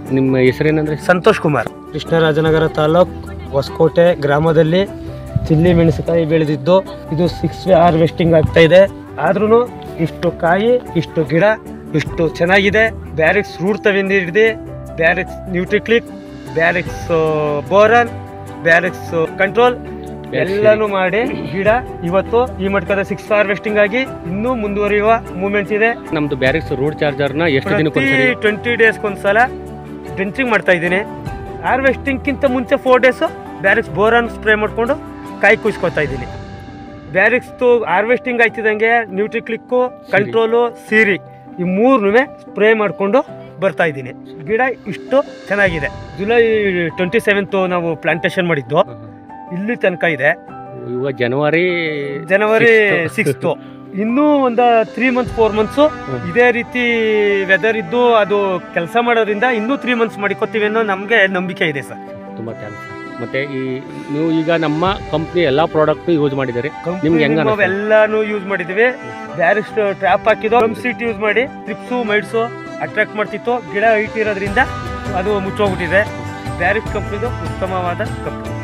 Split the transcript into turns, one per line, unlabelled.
ನಿಮ್ಮ ಹೆಸರೇನಂದ್ರೆ
ಸಂತೋಷ್ ಕುಮಾರ್ ಕೃಷ್ಣರಾಜನಗರ ತಾಲೂಕ್ ಹೊಸಕೋಟೆ ಗ್ರಾಮದಲ್ಲಿ ಚಿಲ್ಲಿ ಮೆಣಸಿನಕಾಯಿ ಬೆಳೆದಿದ್ದು ಇದು ಸಿಕ್ಸ್ ವೇ ಹಾರ್ವೆಸ್ಟಿಂಗ್ ಆಗ್ತಾ ಇದೆ ಆದ್ರೂ ಇಷ್ಟು ಕಾಯಿ ಇಷ್ಟು ಗಿಡ ಇಷ್ಟು ಚೆನ್ನಾಗಿದೆ ಬ್ಯಾರಿಕ್ಸ್ ರೂಟ್ ತಗೊಂಡಿದೆ ಬ್ಯಾರಿಕ್ಸ್ ನ್ಯೂಟ್ರಿಕ್ಲಿಕ್ ಬ್ಯಾರಿಕ್ಸ್ ಬೋರನ್ ಬ್ಯಾರಿಕ್ಸ್ ಕಂಟ್ರೋಲ್ ಎಲ್ಲಾನು ಮಾಡಿ ಗಿಡ ಇವತ್ತು ಈ ಮಟ್ಟದ ಸಿಕ್ಸ್ ಹಾರ್ವೆಸ್ಟಿಂಗ್ ಆಗಿ ಇನ್ನೂ ಮುಂದುವರಿಯುವ ಮೂಮೆಂಟ್ಸ್ ಇದೆ
ನಮ್ದು ಬ್ಯಾರಿಕ್ಸ್ ರೋಡ್ ಚಾರ್ಜರ್ನ ಎಷ್ಟು
ಪ್ರತಿ
ದಿನಕ್ಕೊಂದ್ಸರಿ
ಟ್ವೆಂಟಿ ಡೇಸ್ಗೊಂದ್ಸಲ ಡ್ರೆಂಚಿಂಗ್ ಮಾಡ್ತಾ ಇದ್ದೀನಿ ಹಾರ್ವೆಸ್ಟಿಂಗ್ಗಿಂತ ಮುಂಚೆ ಫೋರ್ ಡೇಸು ಬ್ಯಾರಿಕ್ಸ್ ಬೋರನ್ ಸ್ಪ್ರೇ ಮಾಡಿಕೊಂಡು ಕಾಯಿ ಕುಯ್ಸ್ಕೊತಾ ಇದ್ದೀನಿ ಬ್ಯಾರಿಕ್ಸ್ದು ಹಾರ್ವೆಸ್ಟಿಂಗ್ ಆಯ್ತಿದಂಗೆ ನ್ಯೂಟ್ರಿಕ್ಲಿಕ್ಕು ಕಂಟ್ರೋಲು ಸೀರಿ ಈ ಮೂರನ್ನೂ ಸ್ಪ್ರೇ ಮಾಡಿಕೊಂಡು ಬರ್ತಾ ಇದ್ದೀನಿ ಗಿಡ ಇಷ್ಟು ಚೆನ್ನಾಗಿದೆ ಜುಲೈ ಟ್ವೆಂಟಿ ಸೆವೆಂತು ನಾವು ಪ್ಲಾಂಟೇಶನ್ ಮಾಡಿದ್ದು ಇಲ್ಲಿ ತನಕ ಇದೆ
ಇವಾಗ ಜನವರಿ
ಜನವರಿ
Sixth.
ಸಿಕ್ಸ್ತು ಇನ್ನೂ ಒಂದು three months four months
hmm.
ಇದೇ ರೀತಿ ವೆದರ್ ಇದ್ದು ಅದು ಕೆಲಸ ಮಾಡೋದ್ರಿಂದ ಇನ್ನೂ ತ್ರೀ ಮಂತ್ಸ್ ಮಾಡಿಕೊತೀವಿ ಅನ್ನೋ ನಮಗೆ ನಂಬಿಕೆ ಇದೆ ಸರ್
ತುಂಬಾ ಥ್ಯಾಂಕ್ಸ್ ಮತ್ತೆ ಈ ನೀವು ಈಗ ನಮ್ಮ ಕಂಪ್ನಿ ಎಲ್ಲಾ ಪ್ರಾಡಕ್ಟ್ ಯೂಸ್ ಮಾಡಿದ್ದಾರೆ ನಿಮ್ಗೆ ಹೆಂಗ
ನಾವು ಎಲ್ಲಾನು ಯೂಸ್ ಮಾಡಿದ್ವಿ ಬ್ಯಾರಿಸ್ ಟ್ರ್ಯಾಪ್ ಹಾಕಿದ್ದು ಡ್ರಮ್ ಸೀಟ್ ಯೂಸ್ ಮಾಡಿ ಟ್ರಿಪ್ಸು ಮೈಡ್ಸು ಅಟ್ರಾಕ್ಟ್ ಮಾಡ್ತಿತ್ತು ಗಿಡ ಹೈಟ್ ಇರೋದ್ರಿಂದ ಅದು ಮುಚ್ಚೋಗ್ಬಿಟ್ಟಿದೆ ಬ್ಯಾರಿಸ್ ಕಂಪ್ನಿದು ಉತ್ತಮವಾದ ಕಂಪ್ನಿ